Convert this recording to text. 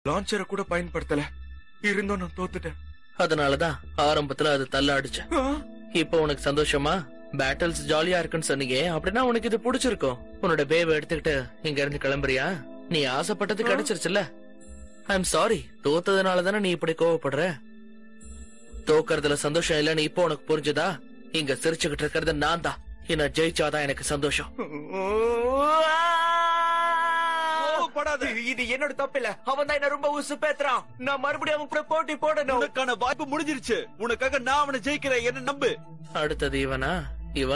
லான்ச்சரை கூட பயன்படுத்தல இருந்தும் நான் தோத்துட்டேன் அதனாலதான் ஆரம்பத்துல அது தள்ளாடுச்சு ஆ, இப்போ உனக்கு சந்தோஷமா பேட்டில்ஸ் ஜாலியா இருக்குன்னு சொன்னீங்க அப்படின்னா உனக்கு இது பிடிச்சிருக்கும் உன்னோட பேவை எடுத்துக்கிட்டு இங்க இருந்து கிளம்புறியா நீ ஆசைப்பட்டது கிடைச்சிருச்சுல்ல ஐ எம் சாரி தோத்ததுனால தானே நீ இப்படி கோவப்படுற தோக்கறதுல சந்தோஷம் இல்லைன்னு இப்போ உனக்கு புரிஞ்சுதா இங்க சிரிச்சுக்கிட்டு இருக்கிறது நான் தான் என்ன ஜெயிச்சாதான் எனக்கு சந்தோஷம் கோவப்படாத. இது என்னோட தப்பில்ல அவன் தான் என்ன ரொம்ப உசு பேத்துறான் நான் மறுபடியும் அவன் கூட போட்டி போடணும் உனக்கான வாய்ப்பு முடிஞ்சிருச்சு உனக்காக நான் அவனை ஜெயிக்கிறேன் என்ன நம்பு அடுத்தது இவனா